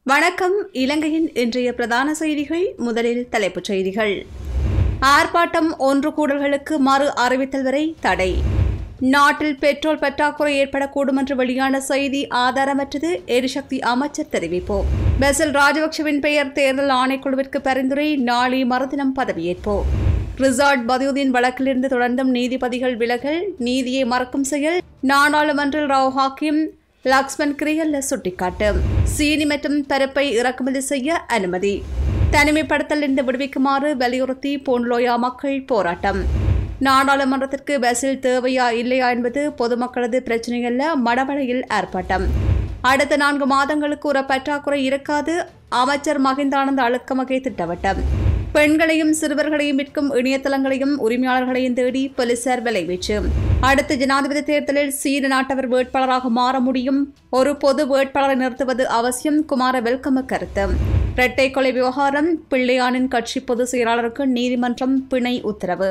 வணக்கம் இலங்கையின் இன்றைய பிரதான செய்திகள் முதலில் தலைப்புச் செய்திகள் ஆர்ப்பாட்டம் ஒன்று கூடல்களுக்கு மறு அறிவித்தல் வரை தடை நாட்டில் பெட்ரோல் பற்றாக்குறை ஏற்படக்கூடும் என்று வெளியான செய்தி ஆதாரமற்றது எரிசக்தி அமைச்சர் தெரிவிப்பு பெசல் ராஜபக்சவின் பெயர் தேர்தல் ஆணைக்குழுவிற்கு பரிந்துரை நாளை மறுதினம் பதவியேற்பு ரிசார்ட் பதியுதீன் வழக்கிலிருந்து தொடர்ந்தும் நீதிபதிகள் விலகல் நீதியை மறக்கும் செயல் நாடாளுமன்றில் ராவ் ஹாக்கிம் லக்ஷ்மன் கிரியல்ல சுட்டிக்காட்டு சீனி மற்றும் பருப்பை இறக்குமதி செய்ய அனுமதி தனிமைப்படுத்தல் இருந்து விடுவிக்குமாறு வலியுறுத்தி போன்லோயா மக்கள் போராட்டம் நாடாளுமன்றத்திற்கு பஸ்ஸில் தேவையா இல்லையா என்பது பொதுமக்களது பிரச்சனையல்ல மடவளையில் ஆர்ப்பாட்டம் அடுத்த நான்கு மாதங்களுக்கு ஒரு பற்றாக்குறை இருக்காது அமைச்சர் மகிந்தானந்த அழுக்கமகை திட்டவட்டம் பெண்களையும் சிறுவர்களையும் விற்கும் இணையதளங்களையும் உரிமையாளர்களையும் தேடி போலீசார் விளைவீச்சு அடுத்த ஜனாதிபதி தேர்தலில் சீன நாட்டவர் வேட்பாளராக மாற முடியும் ஒரு பொது வேட்பாளரை நிறுத்துவது அவசியம் குமார வெல்கம கருத்து இரட்டை கொலை விவகாரம் பிள்ளையானின் கட்சி பொதுச் செயலாளருக்கு நீதிமன்றம் பிணை உத்தரவு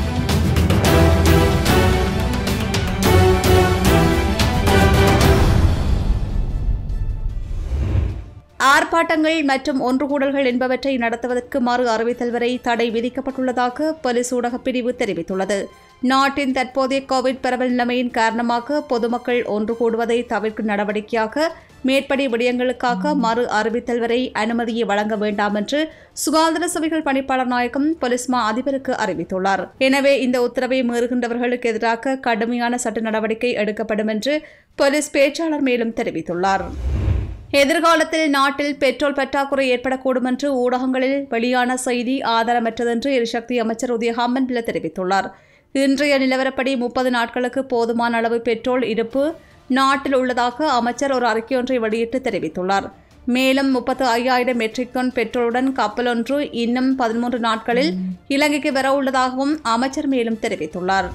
ஆர்ப்பாட்டங்கள் மற்றும் ஒன்றுகூடல்கள் என்பவற்றை நடத்துவதற்கு மறு அறிவித்தல் வரை தடை விதிக்கப்பட்டுள்ளதாக போலீஸ் ஊடகப் பிரிவு தெரிவித்துள்ளது நாட்டின் தற்போதைய கோவிட் பரவல் நிலைமையின் காரணமாக பொதுமக்கள் ஒன்று கூடுவதை தவிர்க்கும் நடவடிக்கையாக மேற்படி விடயங்களுக்காக மறு அறிவித்தல் வரை அனுமதியை வழங்க வேண்டாம் என்று சுகாதார சபைகள் பணிப்பாளர் நாயகம் போலீஸ் மா அதிபருக்கு அறிவித்துள்ளார் எனவே இந்த உத்தரவை மீறுகின்றவர்களுக்கு எதிராக கடுமையான சட்ட நடவடிக்கை எடுக்கப்படும் என்று போலீஸ் பேச்சாளர் மேலும் தெரிவித்துள்ளார் எதிர்காலத்தில் நாட்டில் பெட்ரோல் பற்றாக்குறை ஏற்படக்கூடும் என்று ஊடகங்களில் வெளியான செய்தி ஆதாரமற்றதென்று எரிசக்தி அமைச்சர் உதயகாமன் பிள்ள தெரிவித்துள்ளார் இன்றைய நிலவரப்படி முப்பது நாட்களுக்கு போதுமான அளவு பெட்ரோல் இருப்பு நாட்டில் உள்ளதாக அமைச்சர் ஒரு அறிக்கையொன்றை வெளியிட்டு தெரிவித்துள்ளார் மேலும் முப்பத்து ஐயாயிரம் மெட்ரிக் டன் பெட்ரோலுடன் கப்பல் ஒன்று இன்னும் பதிமூன்று நாட்களில் இலங்கைக்கு வர உள்ளதாகவும் அமைச்சர் மேலும் தெரிவித்துள்ளார்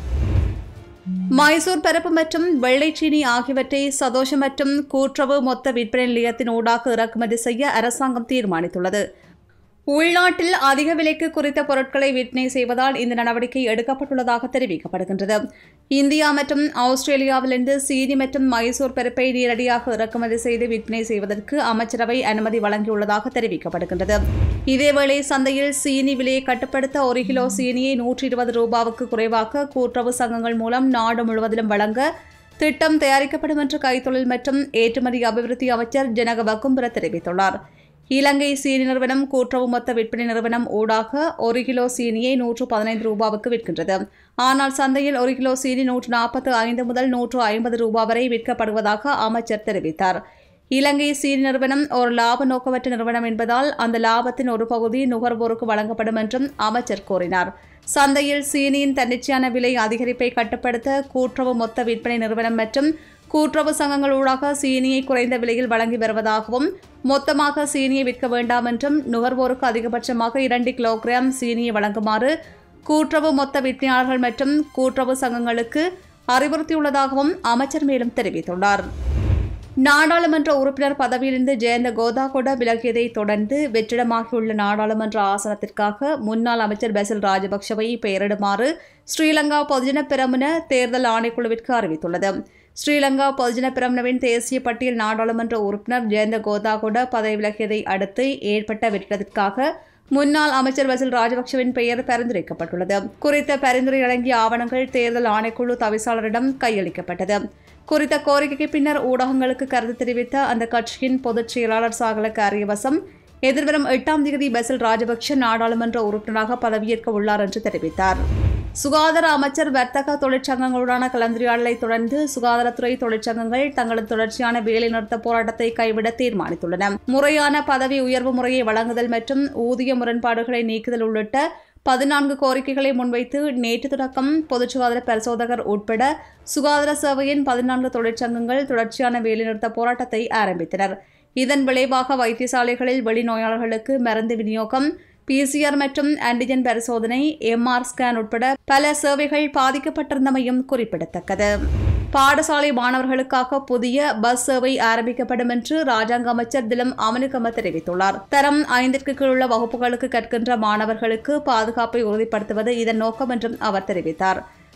மைசூர் பரப்பு மற்றும் வெள்ளைச்சீனி ஆகியவற்றை சதோஷ மற்றும் கூட்டுறவு மொத்த விற்பனை நிலையத்தின் ஊடாக இறக்குமதி செய்ய அரசாங்கம் தீர்மானித்துள்ளது உள்நாட்டில் அதிக விலைக்கு குறித்த பொருட்களை விற்பனை செய்வதால் இந்த நடவடிக்கை எடுக்கப்பட்டுள்ளதாக தெரிவிக்கப்படுகின்றது இந்தியா மற்றும் ஆஸ்திரேலியாவிலிருந்து சீனி மற்றும் மைசூர் பருப்பை நேரடியாக இறக்குமதி செய்து விற்பனை செய்வதற்கு அமைச்சரவை அனுமதி வழங்கியுள்ளதாக தெரிவிக்கப்படுகின்றது இதேவேளை சந்தையில் சீனி விலையை கட்டுப்படுத்த ஒரு கிலோ சீனியை நூற்றி இருபது ரூபாவுக்கு குறைவாக கூட்டுறவு சங்கங்கள் மூலம் நாடு முழுவதிலும் வழங்க திட்டம் தயாரிக்கப்படும் என்று கைத்தொழில் மற்றும் ஏற்றுமதி அபிவிருத்தி அமைச்சர் ஜனக வக்கும்புர தெரிவித்துள்ளார் இலங்கை சீனி நிறுவனம் கூட்டுறவு மொத்த விற்பனை நிறுவனம் ஊடாக ஒரு கிலோ சீனியை நூற்று பதினைந்து ரூபாவுக்கு விற்கின்றது ஆனால் சந்தையில் ஒரு கிலோ சீனி நூற்று நாற்பத்து ஐந்து முதல் நூற்று ஐம்பது ரூபாய் வரை விற்கப்படுவதாக அமைச்சர் தெரிவித்தார் இலங்கை சீனி நிறுவனம் ஒரு லாப நோக்கமற்ற நிறுவனம் என்பதால் அந்த லாபத்தின் ஒரு பகுதி நுகர்வோருக்கு வழங்கப்படும் என்றும் அமைச்சர் கூறினார் சந்தையில் சீனியின் தன்னிச்சையான விலை அதிகரிப்பை கட்டுப்படுத்த கூட்டுறவு மொத்த விற்பனை நிறுவனம் மற்றும் கூட்டுறவு சங்கங்கள் ஊடாக சீனியை குறைந்த விலையில் வழங்கி வருவதாகவும் மொத்தமாக சீனியை விற்க வேண்டாம் என்றும் நுகர்வோருக்கு அதிகபட்சமாக இரண்டு கிலோகிராம் சீனியை வழங்குமாறு கூட்டுறவு மொத்த விற்பனையாளர்கள் மற்றும் கூட்டுறவு சங்கங்களுக்கு அறிவுறுத்தியுள்ளதாகவும் அமைச்சர் மேலும் தெரிவித்துள்ளார் நாடாளுமன்ற உறுப்பினர் பதவியிலிருந்து ஜெயந்த கோதாகொட விலகியதை தொடர்ந்து வெற்றிடமாகியுள்ள நாடாளுமன்ற ஆசனத்திற்காக முன்னாள் அமைச்சர் பெசல் ராஜபக்சவை பெயரிடுமாறு ஸ்ரீலங்கா பொதுஜன பிரமுன தேர்தல் ஆணைக்குழுவிற்கு அறிவித்துள்ளது ஸ்ரீலங்கா பொதுஜன பிரமுனவின் தேசிய பட்டியல் நாடாளுமன்ற உறுப்பினர் ஜெயந்த கோதாகொட பதவி விலகியதை அடுத்து ஏற்பட்ட வெற்றிடத்திற்காக முன்னாள் அமைச்சர் வசில் ராஜபக்சவின் பெயர் பரிந்துரைக்கப்பட்டுள்ளது குறித்த பரிந்துரை அடங்கிய ஆவணங்கள் தேர்தல் ஆணைக்குழு தவிசாளரிடம் கையளிக்கப்பட்டது குறித்த கோரிக்கைக்கு பின்னர் ஊடகங்களுக்கு கருத்து தெரிவித்த அந்த கட்சியின் பொதுச் செயலாளர் சாகல காரியவசம் எதிர்வரும் எட்டாம் தேதி பசில் ராஜபக்ஷ நாடாளுமன்ற உறுப்பினராக பதவியேற்க உள்ளார் என்று தெரிவித்தார் சுகாதார அமைச்சர் வர்த்தக தொழிற்சங்கங்களுடனான கலந்துரையாடலை தொடர்ந்து சுகாதாரத்துறை தொழிற்சங்கங்கள் தங்களது தொடர்ச்சியான வேலைநிறுத்த போராட்டத்தை கைவிட தீர்மானித்துள்ளன முறையான பதவி உயர்வு முறையை வழங்குதல் மற்றும் ஊதிய முரண்பாடுகளை நீக்குதல் உள்ளிட்ட பதினான்கு கோரிக்கைகளை முன்வைத்து நேற்று தொடக்கம் பொது சுகாதார பரிசோதகர் உட்பட சுகாதார சேவையின் பதினான்கு தொழிற்சங்கங்கள் தொடர்ச்சியான வேலைநிறுத்த போராட்டத்தை ஆரம்பித்தனர் இதன் விளைவாக வைத்தியசாலைகளில் வெளிநோயாளர்களுக்கு மருந்து விநியோகம் பிசிஆர் மற்றும் ஆன்டிஜென் பரிசோதனை எம்ஆர் ஸ்கேன் உட்பட பல சேவைகள் பாதிக்கப்பட்டிருந்தமையும் குறிப்பிடத்தக்கது பாடசாலை மாணவர்களுக்காக புதிய பஸ் சேவை ஆரம்பிக்கப்படும் என்று ராஜாங்க அமைச்சர் திலம் அமனுகம தெரிவித்துள்ளார் தரம் ஐந்திற்கு கீழுள்ள வகுப்புகளுக்கு கற்கின்ற மாணவர்களுக்கு பாதுகாப்பை உறுதிப்படுத்துவது இதன் நோக்கம் என்றும் அவர் தெரிவித்தார்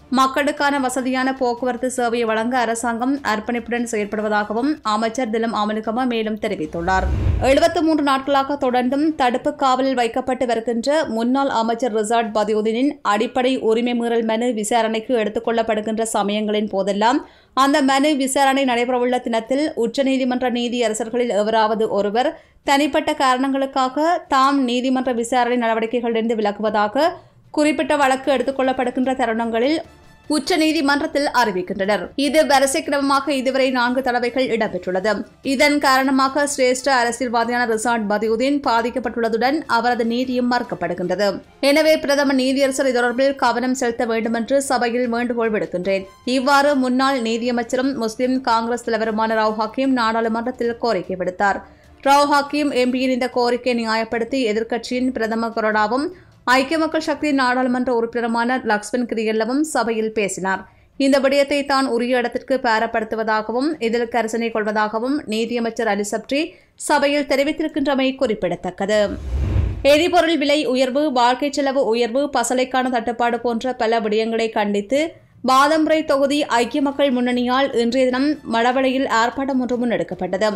மக்களுக்கான வசதியான போக்குவரத்து சேவையை வழங்க அரசாங்கம் அர்ப்பணிப்புடன் செயற்படுவதாகவும் அமைச்சர் திலம் அமனுகம மேலும் தெரிவித்துள்ளார் எழுபத்தி மூன்று நாட்களாக தொடர்ந்தும் தடுப்பு காவலில் வைக்கப்பட்டு வருகின்ற முன்னாள் அமைச்சர் ரிசார்ட் பதியுதீனின் அடிப்படை உரிமை மீறல் மனு விசாரணைக்கு எடுத்துக் கொள்ளப்படுகின்ற சமயங்களின் போதெல்லாம் அந்த மனு விசாரணை நடைபெறவுள்ள தினத்தில் உச்சநீதிமன்ற நீதியரசர்களில் எவராவது ஒருவர் தனிப்பட்ட காரணங்களுக்காக தாம் நீதிமன்ற விசாரணை நடவடிக்கைகளிலிருந்து விலகுவதாக குறிப்பிட்ட வழக்கு எடுத்துக் கொள்ளப்படுகின்ற தருணங்களில் உச்ச நீதிமன்றத்தில் அறிவிக்கின்றனர் இது வரிசைக்கிரமமாக இதுவரை நான்கு தடவைகள் இடம்பெற்றுள்ளது இதன் காரணமாக சிரேஷ்ட அரசியல்வாதியான ரிசார்ட் பதியுதீன் பாதிக்கப்பட்டுள்ளதுடன் அவரது நீதியும் மறுக்கப்படுகின்றது எனவே பிரதம நீதியரசர் இது தொடர்பில் கவனம் செலுத்த வேண்டும் என்று சபையில் வேண்டுகோள் விடுக்கின்றேன் இவ்வாறு முன்னாள் நீதியமைச்சரும் முஸ்லிம் காங்கிரஸ் தலைவருமான ராவ் ஹக்கீம் நாடாளுமன்றத்தில் கோரிக்கை விடுத்தார் ராவ் ஹக்கீம் எம்பியின் இந்த கோரிக்கையை நியாயப்படுத்தி எதிர்க்கட்சியின் பிரதம கொறடாவும் ஐக்கிய மக்கள் சக்தி நாடாளுமன்ற உறுப்பினருமான லக்ஷ்மன் கிரியல்லவும் சபையில் பேசினார் இந்த விடயத்தை தான் உரிய இடத்திற்கு பேரப்படுத்துவதாகவும் இதில் கரிசனை கொள்வதாகவும் நீதியமைச்சர் அலி சப்ரி சபையில் தெரிவித்திருக்கின்றமை குறிப்பிடத்தக்கது எரிபொருள் விலை உயர்வு வாழ்க்கை செலவு உயர்வு பசலைக்கான தட்டுப்பாடு போன்ற பல விடயங்களை கண்டித்து பாதம்பரை தொகுதி ஐக்கிய மக்கள் முன்னணியால் இன்றைய தினம் மடவளையில் ஆர்ப்பாட்டம் ஒன்று முன்னெடுக்கப்பட்டது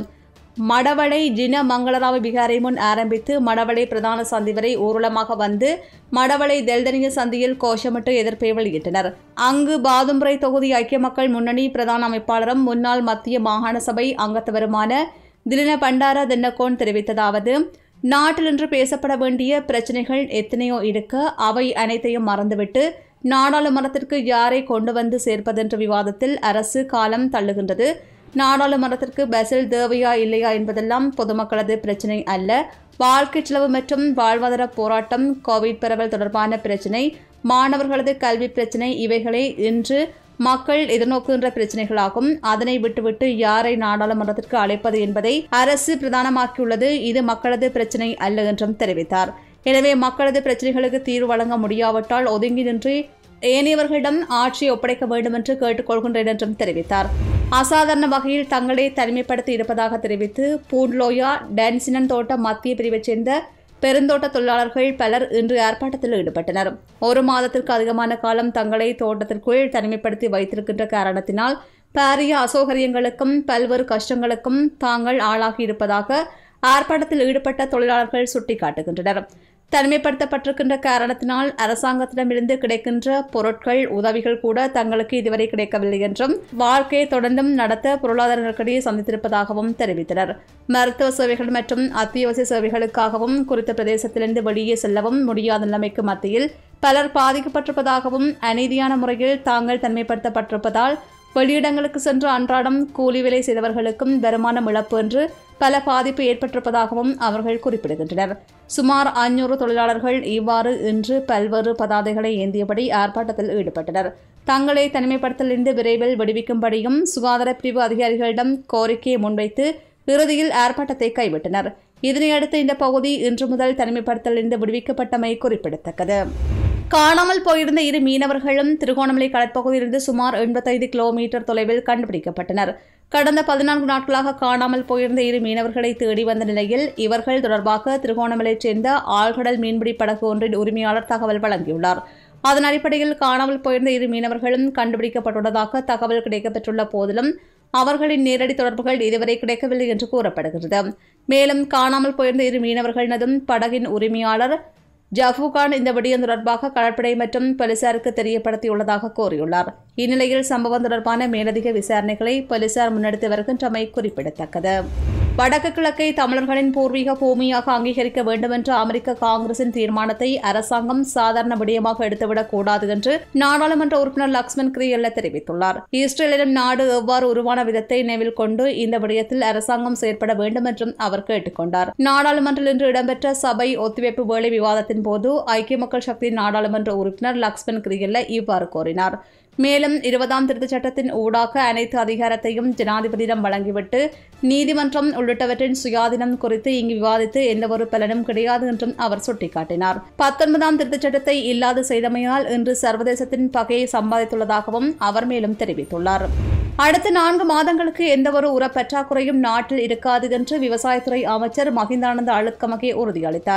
மடவளை ஜின மங்களராவ விகாரை முன் ஆரம்பித்து மடவளை பிரதான சந்தி வரை ஊர்வலமாக வந்து மடவளை தெல்தனிய சந்தியில் கோஷமிட்டு எதிர்ப்பை வெளியிட்டனர் அங்கு பாதும்பரை தொகுதி ஐக்கிய மக்கள் முன்னணி பிரதான அமைப்பாளரும் முன்னாள் மத்திய மாகாண சபை அங்கத்தவருமான திலின பண்டார தென்னகோன் தெரிவித்ததாவது நாட்டில் இன்று பேசப்பட வேண்டிய பிரச்சனைகள் எத்தனையோ இருக்க அவை அனைத்தையும் மறந்துவிட்டு நாடாளுமன்றத்திற்கு யாரை கொண்டு வந்து சேர்ப்பதென்ற விவாதத்தில் அரசு காலம் தள்ளுகின்றது நாடாளுமன்றத்திற்கு பஸ்ஸில் தேவையா இல்லையா என்பதெல்லாம் பொதுமக்களது பிரச்சினை அல்ல வாழ்க்கை செலவு மற்றும் வாழ்வாதார போராட்டம் கோவிட் பரவல் தொடர்பான பிரச்சினை மாணவர்களது கல்வி பிரச்சினை இவைகளை இன்று மக்கள் எதிர்நோக்குகின்ற பிரச்சனைகளாகும் அதனை விட்டுவிட்டு யாரை நாடாளுமன்றத்திற்கு அழைப்பது என்பதை அரசு பிரதானமாக்கியுள்ளது இது மக்களது பிரச்சினை அல்ல என்றும் தெரிவித்தார் எனவே மக்களது பிரச்சனைகளுக்கு தீர்வு வழங்க முடியாவிட்டால் ஒதுங்கி நின்று ஏனையவர்களிடம் ஆட்சியை ஒப்படைக்க வேண்டும் என்று கேட்டுக்கொள்கின்றேன் என்றும் தெரிவித்தார் அசாதாரண வகையில் தங்களை தனிமைப்படுத்தி இருப்பதாக தெரிவித்து பூண்ட்லோயா டான்சினன் தோட்ட மத்திய பிரிவைச் சேர்ந்த பெருந்தோட்ட தொழிலாளர்கள் பலர் இன்று ஆர்ப்பாட்டத்தில் ஈடுபட்டனர் ஒரு மாதத்திற்கு அதிகமான காலம் தங்களை தோட்டத்திற்குள் தனிமைப்படுத்தி வைத்திருக்கின்ற காரணத்தினால் பாரிய அசௌகரியங்களுக்கும் பல்வேறு கஷ்டங்களுக்கும் தாங்கள் ஆளாகி இருப்பதாக ஆர்ப்பாட்டத்தில் ஈடுபட்ட தொழிலாளர்கள் சுட்டிக்காட்டுகின்றனர் தனிமைப்படுத்தப்பட்டிருக்கின்ற காரணத்தினால் அரசாங்கத்திடமிருந்து கிடைக்கின்ற பொருட்கள் உதவிகள் கூட தங்களுக்கு இதுவரை கிடைக்கவில்லை என்றும் வாழ்க்கையை தொடர்ந்தும் நடத்த பொருளாதார நெருக்கடியை சந்தித்திருப்பதாகவும் தெரிவித்தனர் மருத்துவ சேவைகள் மற்றும் அத்தியாவசிய சேவைகளுக்காகவும் குறித்த பிரதேசத்திலிருந்து வெளியே செல்லவும் முடியாத நிலைமைக்கு மத்தியில் பலர் பாதிக்கப்பட்டிருப்பதாகவும் அநீதியான முறையில் தாங்கள் தனிமைப்படுத்தப்பட்டிருப்பதால் வெளியிடங்களுக்கு சென்று அன்றாடம் கூலி வேலை செய்தவர்களுக்கும் வருமானம் இழப்பு என்று பல பாதிப்பு ஏற்பட்டிருப்பதாகவும் அவர்கள் குறிப்பிடுகின்றனர் சுமார் அஞ்சூறு தொழிலாளர்கள் இவ்வாறு இன்று பல்வேறு பதாதைகளை ஏந்தியபடி ஆர்ப்பாட்டத்தில் ஈடுபட்டனர் தங்களை தனிமைப்படுத்தலிருந்து விரைவில் விடுவிக்கும்படியும் சுகாதார பிரிவு அதிகாரிகளிடம் கோரிக்கையை முன்வைத்து இறுதியில் ஆர்ப்பாட்டத்தை கைவிட்டனர் இதனையடுத்து இந்த பகுதி இன்று முதல் தனிமைப்படுத்தலிருந்து விடுவிக்கப்பட்டமை குறிப்பிடத்தக்கது காணாமல் போயிருந்த இரு மீனவர்களும் திருகோணமலை கடற்பகுதியிலிருந்து சுமார் எண்பத்தைந்து கிலோமீட்டர் தொலைவில் கண்டுபிடிக்கப்பட்டனர் கடந்த பதினான்கு நாட்களாக காணாமல் போயிருந்த இரு மீனவர்களை தேடி வந்த நிலையில் இவர்கள் தொடர்பாக திருகோணமலையைச் சேர்ந்த ஆழ்கடல் மீன்பிடி படகு ஒன்றின் உரிமையாளர் தகவல் வழங்கியுள்ளார் அதன் அடிப்படையில் காணாமல் போயிருந்த இரு மீனவர்களும் கண்டுபிடிக்கப்பட்டுள்ளதாக தகவல் கிடைக்கப்பெற்றுள்ள போதிலும் அவர்களின் நேரடி தொடர்புகள் இதுவரை கிடைக்கவில்லை என்று கூறப்படுகிறது மேலும் காணாமல் போயிருந்த இரு மீனவர்களினதும் படகின் உரிமையாளர் ஜஃபுகான் இந்த விடயம் தொடர்பாக கடற்படை மற்றும் போலீசாருக்கு தெரியப்படுத்தியுள்ளதாக கூறியுள்ளார் இந்நிலையில் சம்பவம் தொடர்பான மேலதிக விசாரணைகளை போலீசார் முன்னெடுத்து வருகின்றமை குறிப்பிடத்தக்கது வடக்கு கிழக்கை தமிழர்களின் பூர்வீக பூமியாக அங்கீகரிக்க வேண்டும் என்ற அமெரிக்க காங்கிரசின் தீர்மானத்தை அரசாங்கம் சாதாரண விடயமாக எடுத்துவிடக் கூடாது என்று நாடாளுமன்ற உறுப்பினர் லக்ஷ்மன் கிரியல்ல தெரிவித்துள்ளார் இஸ்ரேலிடம் நாடு எவ்வாறு உருவான விதத்தை நினைவில் கொண்டு இந்த விடயத்தில் அரசாங்கம் செயற்பட வேண்டும் என்றும் அவர் கேட்டுக்கொண்டார் நாடாளுமன்றில் இன்று இடம்பெற்ற சபை ஒத்திவைப்பு வேலை விவாதத்தின் போது ஐக்கிய மக்கள் சக்தி நாடாளுமன்ற உறுப்பினர் லக்ஷ்மன் கிரியல்ல இவ்வாறு கோரினார் மேலும் இருபதாம் திருத்தச் சட்டத்தின் ஊடாக அனைத்து அதிகாரத்தையும் ஜனாதிபதியிடம் வழங்கிவிட்டு நீதிமன்றம் உள்ளிட்டவற்றின் சுயாதீனம் குறித்து இங்கு விவாதித்து எந்தவொரு பலனும் கிடையாது என்றும் அவர் சுட்டிக்காட்டினார் பத்தொன்பதாம் திருத்தச் சட்டத்தை இல்லாது செய்தமையால் இன்று சர்வதேசத்தின் பகையை சம்பாதித்துள்ளதாகவும் அவர் மேலும் தெரிவித்துள்ளார் அடுத்த நான்கு மாதங்களுக்கு எந்தவொரு உர பற்றாக்குறையும் நாட்டில் இருக்காது என்று விவசாயத்துறை அமைச்சர் மகிந்தானந்த அழுத்கமகே உறுதியளித்தார்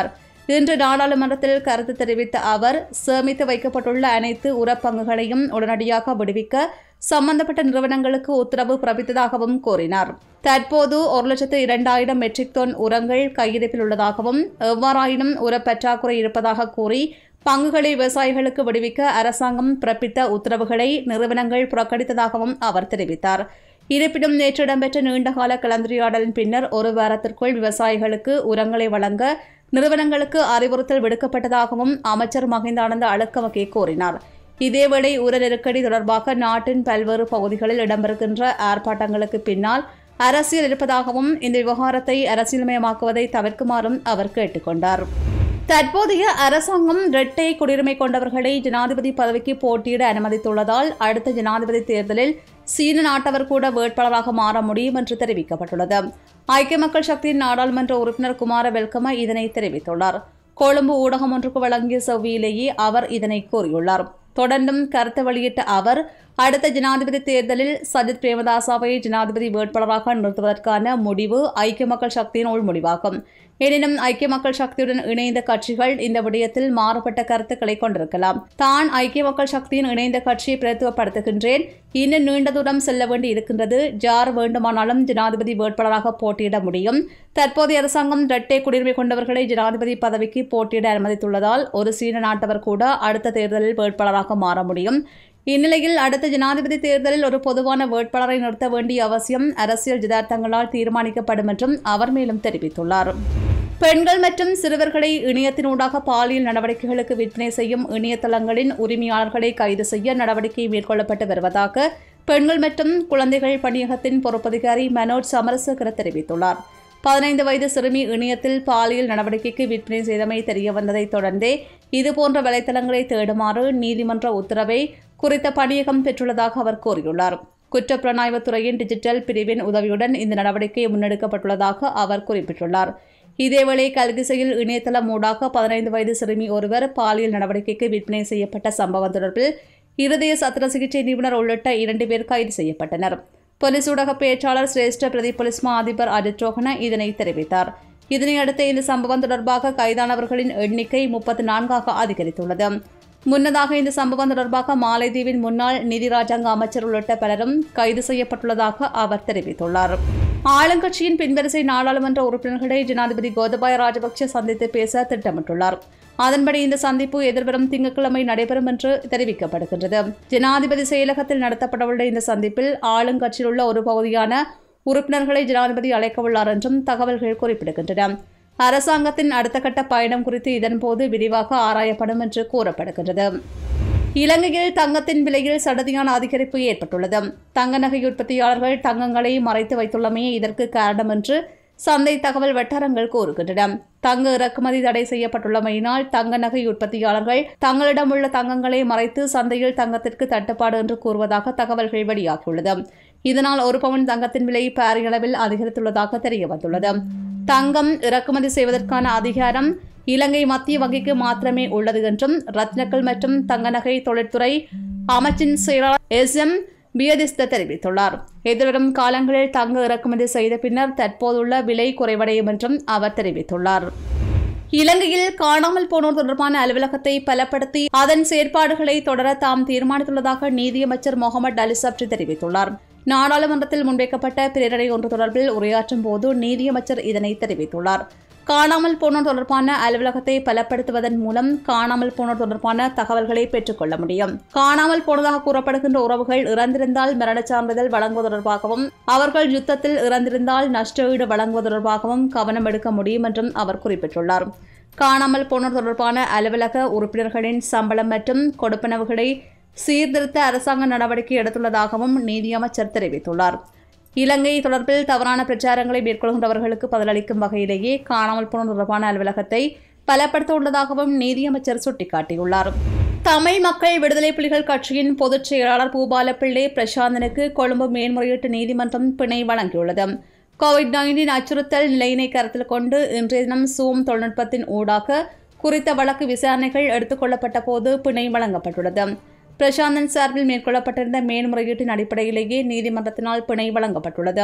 இன்று நாடாளுமன்றத்தில் கருத்து தெரிவித்த அவர் சேமித்து வைக்கப்பட்டுள்ள அனைத்து உரப்பங்குகளையும் உடனடியாக விடுவிக்க சம்பந்தப்பட்ட நிறுவனங்களுக்கு உத்தரவு பிறப்பித்ததாகவும் கூறினார் தற்போது ஒரு லட்சத்து இரண்டாயிரம் மெட்ரிக் டன் உரங்கள் கையிருப்பில் உள்ளதாகவும் எவ்வாறாயினும் உரப்பற்றாக்குறை இருப்பதாக கூறி பங்குகளை விவசாயிகளுக்கு விடுவிக்க அரசாங்கம் பிறப்பித்த உத்தரவுகளை நிறுவனங்கள் புறக்கணித்ததாகவும் அவர் தெரிவித்தார் இருப்பினும் நேற்று இடம்பெற்ற நீண்டகால கலந்துரையாடலின் பின்னர் ஒரு வாரத்திற்குள் விவசாயிகளுக்கு உரங்களை வழங்க நிறுவனங்களுக்கு அறிவுறுத்தல் விடுக்கப்பட்டதாகவும் அமைச்சர் மகிந்தானந்த அழுக்கமகே கூறினார் இதேவேளை உர நெருக்கடி தொடர்பாக நாட்டின் பல்வேறு பகுதிகளில் இடம்பெறுகின்ற ஆர்ப்பாட்டங்களுக்கு பின்னால் அரசியல் இருப்பதாகவும் இந்த விவகாரத்தை அரசியல்மயமாக்குவதை தவிர்க்குமாறும் அவர் கேட்டுக்கொண்டார் தற்போதைய அரசாங்கம் இரட்டை குடியுரிமை கொண்டவர்களை ஜனாதிபதி பதவிக்கு போட்டியிட அனுமதித்துள்ளதால் அடுத்த ஜனாதிபதி தேர்தலில் சீன நாட்டவர் கூட வேட்பாளராக மாற முடியும் என்று தெரிவிக்கப்பட்டுள்ளது ஐக்கிய மக்கள் சக்தியின் நாடாளுமன்ற உறுப்பினர் குமார வெல்கம இதனை தெரிவித்துள்ளார் கொழும்பு ஊடகம் ஒன்றுக்கு வழங்கிய செவ்வியிலேயே அவர் இதனை கூறியுள்ளார் தொடர்ந்தும் கருத்து வெளியிட்ட அவர் அடுத்த ஜனாதிபதி தேர்தலில் சஜித் பிரேமதாசாவை ஜனாதிபதி வேட்பாளராக நிறுத்துவதற்கான முடிவு ஐக்கிய மக்கள் சக்தியின் உள்முடிவாகும் எனினும் ஐக்கிய மக்கள் சக்தியுடன் இணைந்த கட்சிகள் இந்த விடயத்தில் மாறுபட்ட கருத்துக்களை கொண்டிருக்கலாம் தான் ஐக்கிய மக்கள் சக்தியின் இணைந்த கட்சியை பிரதித்துவப்படுத்துகின்றேன் இன்னும் நீண்ட தூரம் செல்ல வேண்டி இருக்கின்றது யார் வேண்டுமானாலும் ஜனாதிபதி வேட்பாளராக போட்டியிட முடியும் தற்போதைய அரசாங்கம் இரட்டை குடியுரிமை கொண்டவர்களை ஜனாதிபதி பதவிக்கு போட்டியிட அனுமதித்துள்ளதால் ஒரு சீன நாட்டவர் கூட அடுத்த தேர்தலில் வேட்பாளராக மாற முடியும் இந்நிலையில் அடுத்த ஜனாதிபதி தேர்தலில் ஒரு பொதுவான வேட்பாளரை நிறுத்த வேண்டிய அவசியம் அரசியல் ஜதார்த்தங்களால் தீர்மானிக்கப்படும் என்றும் அவர் மேலும் தெரிவித்துள்ளார் பெண்கள் மற்றும் சிறுவர்களை இணையத்தினூடாக பாலியல் நடவடிக்கைகளுக்கு விற்பனை செய்யும் இணையதளங்களின் உரிமையாளர்களை கைது செய்ய நடவடிக்கை மேற்கொள்ளப்பட்டு வருவதாக பெண்கள் மற்றும் குழந்தைகள் பணியகத்தின் பொறுப்பதிகாரி மனோஜ் சமரசேகர தெரிவித்துள்ளார் பதினைந்து வயது சிறுமி இணையத்தில் பாலியல் நடவடிக்கைக்கு விற்பனை செய்தமை தெரியவந்ததைத் தொடர்ந்தே இதுபோன்ற வலைத்தளங்களை தேடுமாறு நீதிமன்ற உத்தரவை குறித்த பணியகம் பெற்றுள்ளதாக அவர் கூறியுள்ளார் குற்றப்புலனாய்வுத் துறையின் டிஜிட்டல் பிரிவின் உதவியுடன் இந்த நடவடிக்கை முன்னெடுக்கப்பட்டுள்ளதாக அவர் குறிப்பிட்டுள்ளார் இதேவேளை கல்கிசையில் இணையதளம் ஊடாக பதினைந்து வயது சிறுமி ஒருவர் பாலியல் நடவடிக்கைக்கு விற்பனை செய்யப்பட்ட சம்பவம் தொடர்பில் இருதய சத்திர சிகிச்சை நிபுணர் உள்ளிட்ட இரண்டு பேர் கைது செய்யப்பட்டனர் போலீஸ் ஊடக பேச்சாளர் சிரேஷ்ட பிரதி போலீஸ் மா அதிபர் அஜித் ரோஹன இதனை தெரிவித்தார் இதனையடுத்து இந்த சம்பவம் தொடர்பாக கைதானவர்களின் எண்ணிக்கை முப்பத்தி நான்காக அதிகரித்துள்ளது முன்னதாக இந்த சம்பவம் தொடர்பாக மாலைதீவின் முன்னாள் நிதி ராஜாங்க அமைச்சர் உள்ளிட்ட பலரும் கைது செய்யப்பட்டுள்ளதாக அவர் தெரிவித்துள்ளார் ஆளுங்கட்சியின் பின்வரிசை நாடாளுமன்ற உறுப்பினர்களை ஜனாதிபதி கோதபாய ராஜபக்சே சந்தித்து பேச திட்டமிட்டுள்ளார் அதன்படி இந்த சந்திப்பு எதிர்வரும் திங்கட்கிழமை நடைபெறும் என்று தெரிவிக்கப்படுகின்றது ஜனாதிபதி செயலகத்தில் நடத்தப்படவுள்ள இந்த சந்திப்பில் ஆளுங்கட்சியில் உள்ள ஒரு பகுதியான உறுப்பினர்களை ஜனாதிபதி அழைக்கவுள்ளார் என்றும் தகவல்கள் குறிப்பிடுகின்றன அரசாங்கத்தின் அடுத்த கட்ட பயணம் குறித்து இதன்போது விரிவாக ஆராயப்படும் என்று கூறப்படுகின்றது இலங்கையில் தங்கத்தின் விலையில் சடதியான அதிகரிப்பு ஏற்பட்டுள்ளது தங்க நகை உற்பத்தியாளர்கள் தங்கங்களை மறைத்து வைத்துள்ளமையே இதற்கு காரணம் என்று சந்தை தகவல் வட்டாரங்கள் கூறுகின்றன தங்க இறக்குமதி தடை செய்யப்பட்டுள்ளமையினால் தங்க நகை உற்பத்தியாளர்கள் தங்களிடம் உள்ள தங்கங்களை மறைத்து சந்தையில் தங்கத்திற்கு தட்டுப்பாடு என்று கூறுவதாக தகவல்கள் வெளியாகியுள்ளது இதனால் ஒரு பவுன் தங்கத்தின் விலை பாரியளவில் அதிகரித்துள்ளதாக தெரியவந்துள்ளது தங்கம் இறக்குமதி செய்வதற்கான அதிகாரம் இலங்கை மத்திய வங்கிக்கு மாத்திரமே உள்ளது என்றும் ரத்னக்கல் மற்றும் தங்க நகை தொழிற்துறை அமைச்சின் செயலாளர் எஸ் எம் பியதிஸ்த தெரிவித்துள்ளார் எதிர்வரும் காலங்களில் தங்க இறக்குமதி செய்த பின்னர் தற்போதுள்ள விலை குறைவடையும் என்றும் அவர் தெரிவித்துள்ளார் இலங்கையில் காணாமல் போனோர் தொடர்பான அலுவலகத்தை பலப்படுத்தி அதன் செயற்பாடுகளை தொடர தாம் தீர்மானித்துள்ளதாக நீதியமைச்சர் முகமது அலி சப்ரி தெரிவித்துள்ளார் நாடாளுமன்றத்தில் முன்வைக்கப்பட்ட பிரேரணை ஒன்று தொடர்பில் உரையாற்றும் போது நீதியமைச்சர் இதனை தெரிவித்துள்ளார் காணாமல் போனோர் தொடர்பான அலுவலகத்தை பலப்படுத்துவதன் மூலம் காணாமல் போனோர் தொடர்பான தகவல்களை பெற்றுக்கொள்ள முடியும் காணாமல் போனதாக கூறப்படுகின்ற உறவுகள் இறந்திருந்தால் மரணச் சான்றிதழ் வழங்குவது தொடர்பாகவும் அவர்கள் யுத்தத்தில் இறந்திருந்தால் நஷ்டஈடு வழங்குவது தொடர்பாகவும் கவனம் எடுக்க முடியும் என்றும் அவர் குறிப்பிட்டுள்ளார் காணாமல் போனோர் தொடர்பான அலுவலக உறுப்பினர்களின் சம்பளம் மற்றும் கொடுப்பனவுகளை சீர்திருத்த அரசாங்க நடவடிக்கை எடுத்துள்ளதாகவும் நீதியமைச்சர் தெரிவித்துள்ளார் இலங்கை தொடர்பில் தவறான பிரச்சாரங்களை மேற்கொள்கின்றவர்களுக்கு பதிலளிக்கும் வகையிலேயே காணாமல் போன தொடர்பான அலுவலகத்தை பலப்படுத்த உள்ளதாகவும் நீதியமைச்சர் சுட்டிக்காட்டியுள்ளார் தமிழ் மக்கள் விடுதலை புலிகள் கட்சியின் பொதுச் செயலாளர் பூபால பிள்ளை பிரசாந்தனுக்கு கொழும்பு மேன்முறையீட்டு நீதிமன்றம் பிணை வழங்கியுள்ளது கோவிட் நைன்டீன் அச்சுறுத்தல் நிலையினை கருத்தில் கொண்டு இன்றைய தினம் சூம் தொழில்நுட்பத்தின் ஊடாக குறித்த வழக்கு விசாரணைகள் எடுத்துக்கொள்ளப்பட்ட போது பிணை வழங்கப்பட்டுள்ளது பிரசாந்தன் சார்பில் மேற்கொள்ளப்பட்டிருந்த மேன்முறையீட்டின் அடிப்படையிலேயே நீதிமன்றத்தினால் பிணை வழங்கப்பட்டுள்ளது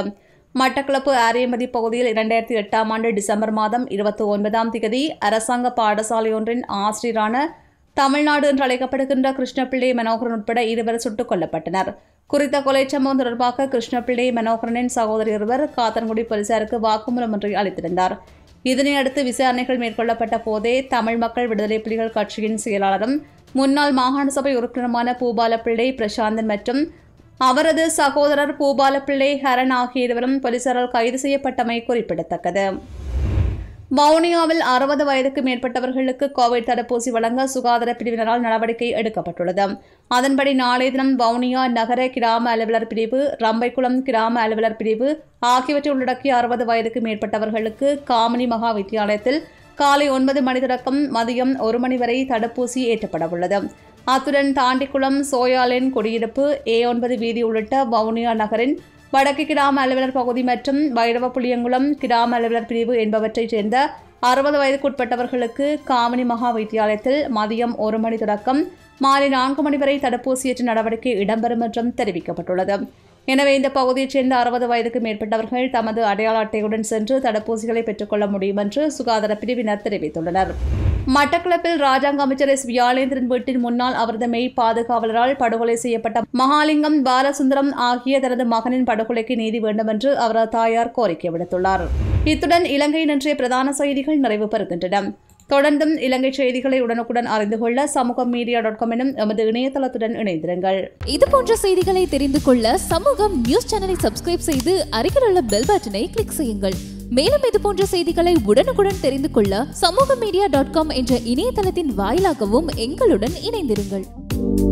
மட்டக்களப்பு ஆரியமதி பகுதியில் இரண்டாயிரத்தி எட்டாம் ஆண்டு டிசம்பர் மாதம் இருபத்தி ஒன்பதாம் தேதி அரசாங்க பாடசாலை ஒன்றின் ஆசிரியரான தமிழ்நாடு என்று அழைக்கப்படுகின்ற கிருஷ்ணபிள்ளை மனோகரன் உட்பட இருவர் சுட்டுக் கொல்லப்பட்டனர் குறித்த கொலை சம்பவம் தொடர்பாக கிருஷ்ணபிள்ளை மனோகரனின் சகோதரி ஒருவர் காத்தன்குடி போலீசாருக்கு வாக்குமூலம் ஒன்றை அளித்திருந்தார் இதனையடுத்து விசாரணைகள் மேற்கொள்ளப்பட்ட போதே தமிழ் மக்கள் விடுதலை புலிகள் கட்சியின் செயலாளரும் முன்னாள் மாகாண சபை உறுப்பினருமான பூபாலப்பிள்ளை பிரசாந்தன் மற்றும் அவரது சகோதரர் பூபாலப்பிள்ளை ஹரன் ஆகிய இருவரும் போலீசாரால் கைது செய்யப்பட்டமை குறிப்பிடத்தக்கது வவுனியாவில் அறுபது வயதுக்கு மேற்பட்டவர்களுக்கு கோவிட் தடுப்பூசி வழங்க சுகாதார பிரிவினரால் நடவடிக்கை எடுக்கப்பட்டுள்ளது அதன்படி நாளைய தினம் வவுனியா நகர கிராம அலுவலர் பிரிவு ரம்பைக்குளம் கிராம அலுவலர் பிரிவு ஆகியவற்றை உள்ளடக்கிய அறுபது வயதுக்கு மேற்பட்டவர்களுக்கு காமினி மகா வித்தியாலயத்தில் காலை ஒன்பது மணி தொடக்கம் மதியம் ஒரு மணி வரை தடுப்பூசி ஏற்றப்படவுள்ளது அத்துடன் தாண்டிக்குளம் சோயாலின் குடியிருப்பு ஏ ஒன்பது வீதி உள்ளிட்ட வவுனியா நகரின் வடக்கு கிராம அலுவலர் பகுதி மற்றும் வைரவ புளியங்குளம் கிராம அலுவலர் பிரிவு என்பவற்றைச் சேர்ந்த அறுபது வயதுக்குட்பட்டவர்களுக்கு காமினி மகா வைத்தியாலயத்தில் மதியம் ஒரு மணி தொடக்கம் மாலை நான்கு மணி வரை தடுப்பூசியேற்ற நடவடிக்கை இடம்பெறும் என்றும் தெரிவிக்கப்பட்டுள்ளது எனவே இந்த பகுதியைச் சேர்ந்த அறுபது வயதுக்கு மேற்பட்டவர்கள் தமது அடையாள அட்டையுடன் சென்று தடுப்பூசிகளை பெற்றுக்கொள்ள முடியும் என்று சுகாதார பிரிவினர் தெரிவித்துள்ளனர் மட்டக்களப்பில் ராஜாங்க அமைச்சர் எஸ் வியாளேந்திரன் வீட்டின் முன்னால் அவரது மெய் பாதுகாவலரால் படுகொலை செய்யப்பட்ட மகாலிங்கம் பாலசுந்தரம் ஆகிய தனது மகனின் படுகொலைக்கு நீதி வேண்டும் என்று அவரது தாயார் கோரிக்கை விடுத்துள்ளார் இத்துடன் இலங்கையின் இன்றைய பிரதான செய்திகள் நிறைவு பெறுகின்றன தொடர்ந்தும் இலங்கை செய்திகளை உடனுக்குடன் அறிந்து கொள்ள சமூக மீடியா டாட் காம் எனும் எமது இணையதளத்துடன் இணைந்திருங்கள் இது போன்ற செய்திகளை தெரிந்து கொள்ள சமூகம் நியூஸ் சேனலை சப்ஸ்கிரைப் செய்து அருகில் உள்ள பெல் பட்டனை கிளிக் செய்யுங்கள் மேலும் இது போன்ற செய்திகளை உடனுக்குடன் தெரிந்து கொள்ள சமூக மீடியா டாட் காம் என்ற இணையதளத்தின் வாயிலாகவும் எங்களுடன் இணைந்திருங்கள்